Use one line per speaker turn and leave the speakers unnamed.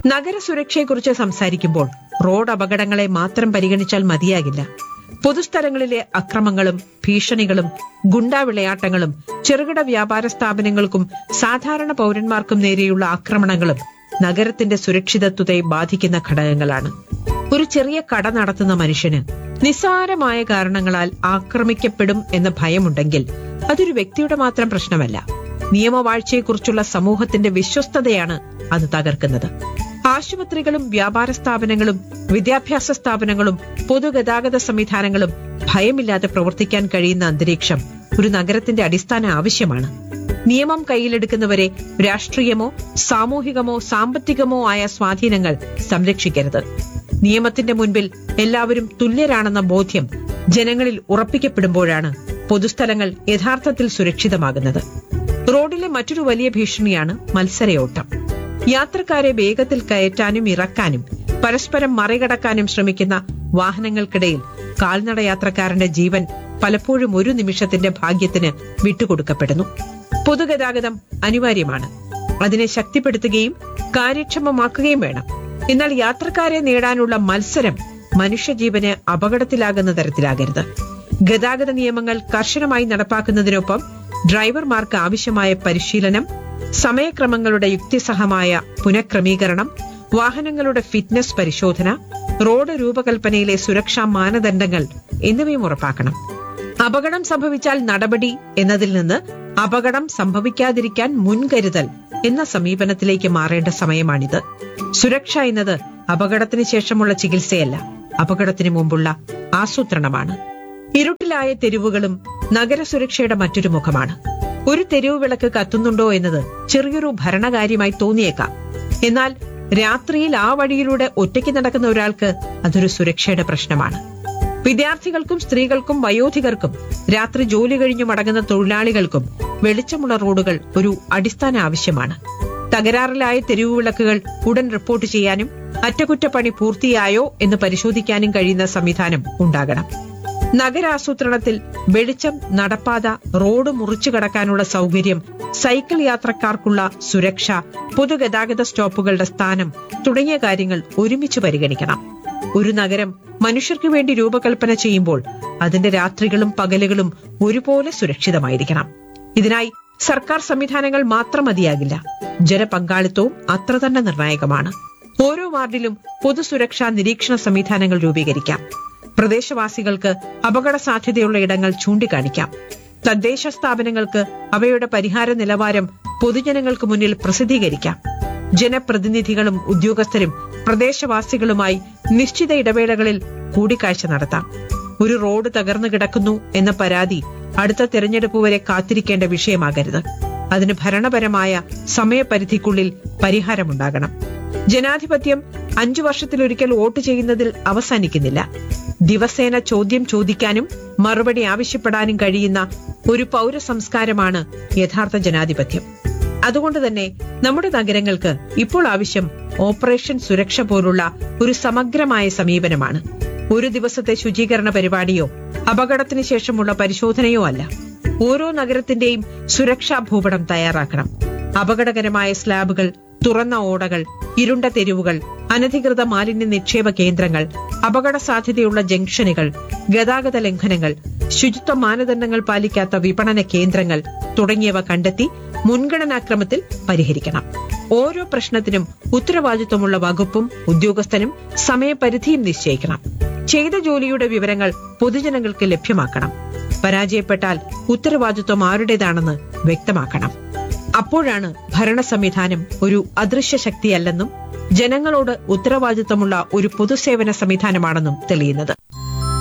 നഗരസുരക്ഷയെക്കുറിച്ച് സംസാരിക്കുമ്പോൾ റോഡ് അപകടങ്ങളെ മാത്രം പരിഗണിച്ചാൽ മതിയാകില്ല പൊതുസ്ഥലങ്ങളിലെ അക്രമങ്ങളും ഭീഷണികളും ഗുണ്ടാ വിളയാട്ടങ്ങളും ചെറുകിട വ്യാപാര സ്ഥാപനങ്ങൾക്കും സാധാരണ പൗരന്മാർക്കും നേരെയുള്ള ആക്രമണങ്ങളും നഗരത്തിന്റെ സുരക്ഷിതത്വത്തെ ബാധിക്കുന്ന ഘടകങ്ങളാണ് ഒരു ചെറിയ കട നടത്തുന്ന മനുഷ്യന് നിസ്സാരമായ കാരണങ്ങളാൽ ആക്രമിക്കപ്പെടും എന്ന ഭയമുണ്ടെങ്കിൽ അതൊരു വ്യക്തിയുടെ മാത്രം പ്രശ്നമല്ല നിയമവാഴ്ചയെക്കുറിച്ചുള്ള സമൂഹത്തിന്റെ വിശ്വസ്തതയാണ് അത് തകർക്കുന്നത് ആശുപത്രികളും വ്യാപാര സ്ഥാപനങ്ങളും വിദ്യാഭ്യാസ സ്ഥാപനങ്ങളും പൊതുഗതാഗത സംവിധാനങ്ങളും ഭയമില്ലാതെ പ്രവർത്തിക്കാൻ കഴിയുന്ന അന്തരീക്ഷം ഒരു നഗരത്തിന്റെ അടിസ്ഥാന ആവശ്യമാണ് നിയമം കയ്യിലെടുക്കുന്നവരെ രാഷ്ട്രീയമോ സാമൂഹികമോ സാമ്പത്തികമോ ആയ സ്വാധീനങ്ങൾ സംരക്ഷിക്കരുത് നിയമത്തിന്റെ മുൻപിൽ എല്ലാവരും തുല്യരാണെന്ന ബോധ്യം ജനങ്ങളിൽ ഉറപ്പിക്കപ്പെടുമ്പോഴാണ് പൊതുസ്ഥലങ്ങൾ യഥാർത്ഥത്തിൽ സുരക്ഷിതമാകുന്നത് റോഡിലെ മറ്റൊരു വലിയ ഭീഷണിയാണ് മത്സരയോട്ടം യാത്രക്കാരെ വേഗത്തിൽ കയറ്റാനും ഇറക്കാനും പരസ്പരം മറികടക്കാനും ശ്രമിക്കുന്ന വാഹനങ്ങൾക്കിടയിൽ കാൽനട യാത്രക്കാരന്റെ ജീവൻ പലപ്പോഴും ഒരു നിമിഷത്തിന്റെ ഭാഗ്യത്തിന് വിട്ടുകൊടുക്കപ്പെടുന്നു പൊതുഗതാഗതം അനിവാര്യമാണ് അതിനെ ശക്തിപ്പെടുത്തുകയും കാര്യക്ഷമമാക്കുകയും വേണം എന്നാൽ യാത്രക്കാരെ നേടാനുള്ള മത്സരം മനുഷ്യജീവന് അപകടത്തിലാകുന്ന തരത്തിലാകരുത് ഗതാഗത നിയമങ്ങൾ കർശനമായി നടപ്പാക്കുന്നതിനൊപ്പം ഡ്രൈവർമാർക്ക് ആവശ്യമായ പരിശീലനം സമയക്രമങ്ങളുടെ യുക്തിസഹമായ പുനഃക്രമീകരണം വാഹനങ്ങളുടെ ഫിറ്റ്നസ് പരിശോധന റോഡ് രൂപകൽപ്പനയിലെ സുരക്ഷാ മാനദണ്ഡങ്ങൾ എന്നിവയും ഉറപ്പാക്കണം അപകടം സംഭവിച്ചാൽ നടപടി എന്നതിൽ നിന്ന് അപകടം സംഭവിക്കാതിരിക്കാൻ മുൻകരുതൽ എന്ന സമീപനത്തിലേക്ക് മാറേണ്ട സമയമാണിത് സുരക്ഷ എന്നത് അപകടത്തിന് ശേഷമുള്ള ചികിത്സയല്ല അപകടത്തിന് മുമ്പുള്ള ആസൂത്രണമാണ് ഇരുട്ടിലായ തെരുവുകളും നഗരസുരക്ഷയുടെ മറ്റൊരു മുഖമാണ് ഒരു തെരുവ് വിളക്ക് കത്തുന്നുണ്ടോ എന്നത് ചെറിയൊരു ഭരണകാര്യമായി തോന്നിയേക്കാം എന്നാൽ രാത്രിയിൽ ആ വഴിയിലൂടെ ഒറ്റയ്ക്ക് നടക്കുന്ന ഒരാൾക്ക് അതൊരു സുരക്ഷയുടെ പ്രശ്നമാണ് വിദ്യാർത്ഥികൾക്കും സ്ത്രീകൾക്കും വയോധികർക്കും രാത്രി ജോലി കഴിഞ്ഞു മടങ്ങുന്ന തൊഴിലാളികൾക്കും വെളിച്ചമുള്ള റോഡുകൾ ഒരു അടിസ്ഥാന ആവശ്യമാണ് തകരാറിലായ തെരുവ് വിളക്കുകൾ ഉടൻ റിപ്പോർട്ട് ചെയ്യാനും അറ്റകുറ്റപ്പണി പൂർത്തിയായോ എന്ന് പരിശോധിക്കാനും കഴിയുന്ന സംവിധാനം ഉണ്ടാകണം നഗരാസൂത്രണത്തിൽ വെളിച്ചം നടപ്പാത റോഡ് മുറിച്ചു കടക്കാനുള്ള സൗകര്യം സൈക്കിൾ യാത്രക്കാർക്കുള്ള സുരക്ഷ പൊതുഗതാഗത സ്റ്റോപ്പുകളുടെ സ്ഥാനം തുടങ്ങിയ കാര്യങ്ങൾ ഒരുമിച്ച് പരിഗണിക്കണം ഒരു നഗരം മനുഷ്യർക്ക് വേണ്ടി രൂപകൽപ്പന ചെയ്യുമ്പോൾ അതിന്റെ രാത്രികളും പകലുകളും ഒരുപോലെ സുരക്ഷിതമായിരിക്കണം ഇതിനായി സർക്കാർ സംവിധാനങ്ങൾ മാത്രം മതിയാകില്ല ജനപങ്കാളിത്തവും അത്ര തന്നെ നിർണായകമാണ് ഓരോ വാർഡിലും പൊതുസുരക്ഷാ നിരീക്ഷണ സംവിധാനങ്ങൾ രൂപീകരിക്കാം പ്രദേശവാസികൾക്ക് അപകട സാധ്യതയുള്ള ഇടങ്ങൾ ചൂണ്ടിക്കാണിക്കാം തദ്ദേശ സ്ഥാപനങ്ങൾക്ക് അവയുടെ പരിഹാര നിലവാരം പൊതുജനങ്ങൾക്ക് മുന്നിൽ പ്രസിദ്ധീകരിക്കാം ജനപ്രതിനിധികളും ഉദ്യോഗസ്ഥരും പ്രദേശവാസികളുമായി നിശ്ചിത ഇടവേളകളിൽ കൂടിക്കാഴ്ച നടത്താം ഒരു റോഡ് തകർന്നു കിടക്കുന്നു എന്ന പരാതി അടുത്ത തെരഞ്ഞെടുപ്പ് വരെ കാത്തിരിക്കേണ്ട വിഷയമാകരുത് അതിന് ഭരണപരമായ സമയപരിധിക്കുള്ളിൽ പരിഹാരമുണ്ടാകണം ജനാധിപത്യം അഞ്ചു വർഷത്തിലൊരിക്കൽ വോട്ട് ചെയ്യുന്നതിൽ അവസാനിക്കുന്നില്ല ദിവസേന ചോദ്യം ചോദിക്കാനും മറുപടി ആവശ്യപ്പെടാനും കഴിയുന്ന ഒരു പൗര സംസ്കാരമാണ് യഥാർത്ഥ ജനാധിപത്യം അതുകൊണ്ട് തന്നെ നമ്മുടെ നഗരങ്ങൾക്ക് ഇപ്പോൾ ആവശ്യം ഓപ്പറേഷൻ സുരക്ഷ പോലുള്ള ഒരു സമഗ്രമായ സമീപനമാണ് ഒരു ദിവസത്തെ ശുചീകരണ പരിപാടിയോ അപകടത്തിന് ശേഷമുള്ള പരിശോധനയോ അല്ല ഓരോ നഗരത്തിന്റെയും സുരക്ഷാ ഭൂപടം തയ്യാറാക്കണം അപകടകരമായ സ്ലാബുകൾ തുറന്ന ഓടകൾ ഇരുണ്ട തെരുവുകൾ അനധികൃത മാലിന്യ നിക്ഷേപ കേന്ദ്രങ്ങൾ അപകട സാധ്യതയുള്ള ജംഗ്ഷനുകൾ ഗതാഗത ലംഘനങ്ങൾ ശുചിത്വ മാനദണ്ഡങ്ങൾ പാലിക്കാത്ത വിപണന കേന്ദ്രങ്ങൾ തുടങ്ങിയവ കണ്ടെത്തി മുൻഗണനാക്രമത്തിൽ പരിഹരിക്കണം ഓരോ പ്രശ്നത്തിനും ഉത്തരവാദിത്വമുള്ള വകുപ്പും ഉദ്യോഗസ്ഥനും സമയപരിധിയും നിശ്ചയിക്കണം ചെയ്ത ജോലിയുടെ വിവരങ്ങൾ പൊതുജനങ്ങൾക്ക് ലഭ്യമാക്കണം പരാജയപ്പെട്ടാൽ ഉത്തരവാദിത്വം ആരുടേതാണെന്ന് വ്യക്തമാക്കണം അപ്പോഴാണ് ഭരണ സംവിധാനം ഒരു അദൃശ്യ ശക്തിയല്ലെന്നും ജനങ്ങളോട് ഉത്തരവാദിത്തമുള്ള ഒരു പൊതുസേവന സംവിധാനമാണെന്നും തെളിയുന്നത്